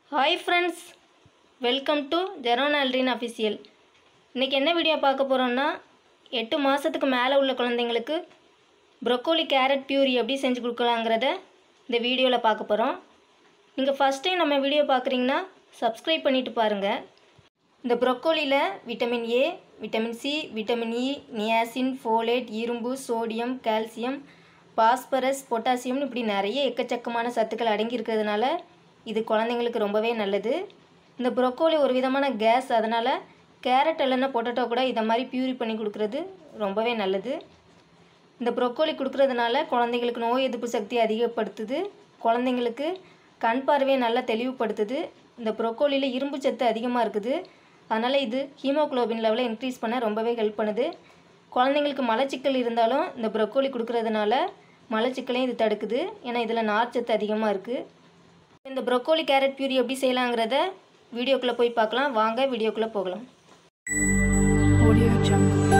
Hi friends welcome to Jeron Aldrin official இன்றைக்கி என்ன video பார்க்க போகிறோன்னா எட்டு மாதத்துக்கு மேலே உள்ள குழந்தைங்களுக்கு ப்ரொக்கோலி கேரட் பியூரி எப்படி செஞ்சு கொடுக்கலாங்கிறத இந்த வீடியோவில் பார்க்க போகிறோம் நீங்கள் ஃபஸ்ட் டைம் நம்ம வீடியோ பார்க்குறீங்கன்னா சப்ஸ்கிரைப் பண்ணிட்டு பாருங்கள் இந்த ப்ரொக்கோலியில் vitamin A vitamin C vitamin E niacin folate இரும்பு சோடியம் கால்சியம் பாஸ்பரஸ் பொட்டாசியம்னு இப்படி நிறைய எக்கச்சக்கமான சத்துக்கள் அடங்கி இருக்கிறதுனால இது குழந்தைங்களுக்கு ரொம்பவே நல்லது இந்த ப்ரொக்கோலி ஒரு விதமான கேஸ் அதனால் கேரட் இல்லைன்னா பொட்டேட்டோ கூட இதை மாதிரி பியூரி பண்ணி கொடுக்குறது ரொம்பவே நல்லது இந்த ப்ரொக்கோலி கொடுக்குறதுனால குழந்தைங்களுக்கு நோய் எதிர்ப்பு சக்தி அதிகப்படுத்துது குழந்தைங்களுக்கு கண் பார்வையை நல்லா தெளிவுபடுத்துது இந்த ப்ரொக்கோலியில் இரும்பு சத்து அதிகமாக இருக்குது அதனால் இது ஹீமோகுளோபின் லெவலை இன்க்ரீஸ் பண்ண ரொம்பவே ஹெல்ப் பண்ணுது குழந்தைங்களுக்கு மலச்சிக்கல் இருந்தாலும் இந்த ப்ரொக்கோலி கொடுக்குறதுனால மலச்சிக்கலையும் இது தடுக்குது ஏன்னா இதில் நார்ச்சத்து அதிகமாக இருக்குது இந்த ப்ரொக்கோலி கேரட் பியூரி எப்படி செய்யலாங்கிறத வீடியோக்குள்ளே போய் பார்க்கலாம் வாங்க வீடியோக்குள்ளே போகலாம் Audio Jungle.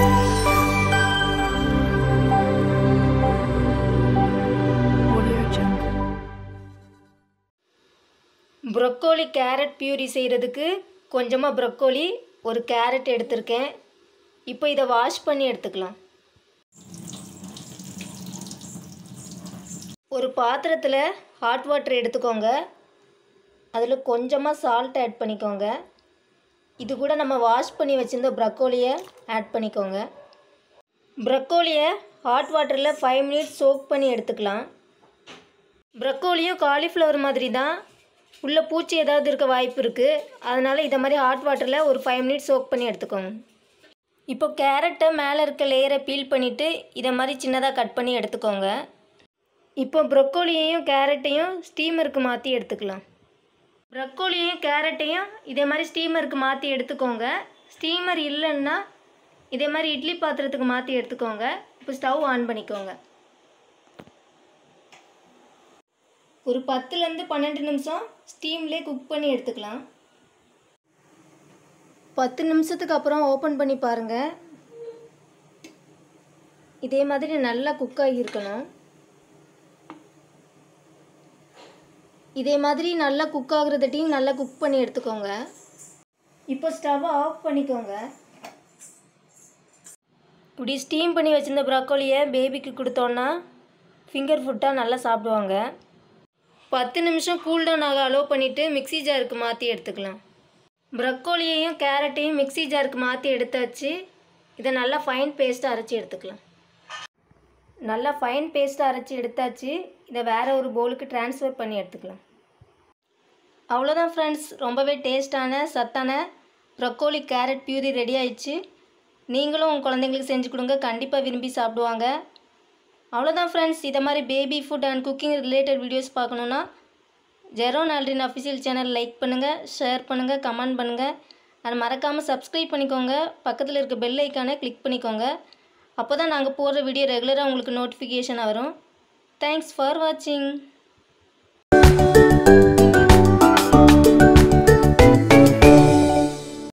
Audio Jungle. Broccoli carrot puree செய்கிறதுக்கு கொஞ்சமாக ப்ரொக்கோலி ஒரு கேரட் எடுத்திருக்கேன் இப்போ இதை வாஷ் பண்ணி எடுத்துக்கலாம் ஒரு பாத்திரத்தில் ஹாட் வாட்டர் எடுத்துக்கோங்க அதில் கொஞ்சமாக சால்ட் ஆட் பண்ணிக்கோங்க இது கூட நம்ம வாஷ் பண்ணி வச்சுருந்த ப்ரக்கோலியை ஆட் பண்ணிக்கோங்க ப்ரக்கோலியை ஹாட் வாட்டரில் ஃபைவ் மினிட்ஸ் சோக் பண்ணி எடுத்துக்கலாம் ப்ரக்கோலியும் காலிஃப்ளவர் மாதிரி தான் உள்ளே பூச்சி ஏதாவது இருக்க வாய்ப்பு இருக்குது அதனால் இதை மாதிரி ஹாட் வாட்டரில் ஒரு ஃபைவ் மினிட்ஸ் சோக் பண்ணி எடுத்துக்கோங்க இப்போ கேரட்டை மேலே இருக்க லேயரை பீல் பண்ணிவிட்டு இதை மாதிரி சின்னதாக கட் பண்ணி எடுத்துக்கோங்க இப்போ ப்ரொக்கோலியையும் கேரட்டையும் ஸ்டீமருக்கு மாற்றி எடுத்துக்கலாம் ப்ரக்கோலியையும் கேரட்டையும் இதே மாதிரி ஸ்டீமருக்கு மாற்றி எடுத்துக்கோங்க ஸ்டீமர் இல்லைன்னா இதே மாதிரி இட்லி பாத்திரத்துக்கு மாற்றி எடுத்துக்கோங்க இப்போ ஸ்டவ் ஆன் பண்ணிக்கோங்க ஒரு பத்துலேருந்து பன்னெண்டு நிமிஷம் ஸ்டீம்லேயே குக் பண்ணி எடுத்துக்கலாம் பத்து நிமிஷத்துக்கு அப்புறம் ஓப்பன் பண்ணி பாருங்கள் இதே மாதிரி நல்லா குக் ஆகியிருக்கணும் இதே மாதிரி நல்லா குக் ஆகுறதட்டையும் நல்லா குக் பண்ணி எடுத்துக்கோங்க இப்போ ஸ்டவ்வை ஆஃப் பண்ணிக்கோங்க இப்படி ஸ்டீம் பண்ணி வச்சிருந்த ப்ராக்கோலியை பேபிக்கு கொடுத்தோன்னா ஃபிங்கர் ஃபுட்டாக நல்லா சாப்பிடுவாங்க பத்து நிமிஷம் கூல் டவுன் ஆக அலோவ் பண்ணிவிட்டு மிக்ஸி ஜாருக்கு மாற்றி எடுத்துக்கலாம் ப்ரக்கோலியையும் கேரட்டையும் மிக்ஸி ஜாருக்கு மாற்றி எடுத்தாச்சு இதை நல்லா ஃபைன் பேஸ்ட்டாக அரைச்சி எடுத்துக்கலாம் நல்லா ஃபைன் பேஸ்ட்டாக அரைச்சி எடுத்தாச்சு இதை வேறு ஒரு பவுலுக்கு ட்ரான்ஸ்ஃபர் பண்ணி எடுத்துக்கலாம் அவ்வளோதான் ஃப்ரெண்ட்ஸ் ரொம்பவே டேஸ்டான சத்தான ப்ரக்கோலி கேரட் பியூரி ரெடி ஆயிடுச்சு நீங்களும் உங்கள் குழந்தைங்களுக்கு செஞ்சு கொடுங்க கண்டிப்பாக விரும்பி சாப்பிடுவாங்க அவ்வளோதான் ஃப்ரெண்ட்ஸ் இதை மாதிரி baby food and cooking related videos பார்க்கணுன்னா Jeron Aldrin official channel like பண்ணுங்கள் ஷேர் பண்ணுங்கள் கமெண்ட் பண்ணுங்கள் அது மறக்காமல் சப்ஸ்கிரைப் பண்ணிக்கோங்க பக்கத்தில் இருக்க பெல் ஐக்கானை கிளிக் பண்ணிக்கோங்க அப்போ தான் நாங்கள் போடுற வீடியோ ரெகுலராக உங்களுக்கு நோட்டிஃபிகேஷன் வரும் தேங்க்ஸ் ஃபார் வாட்சிங்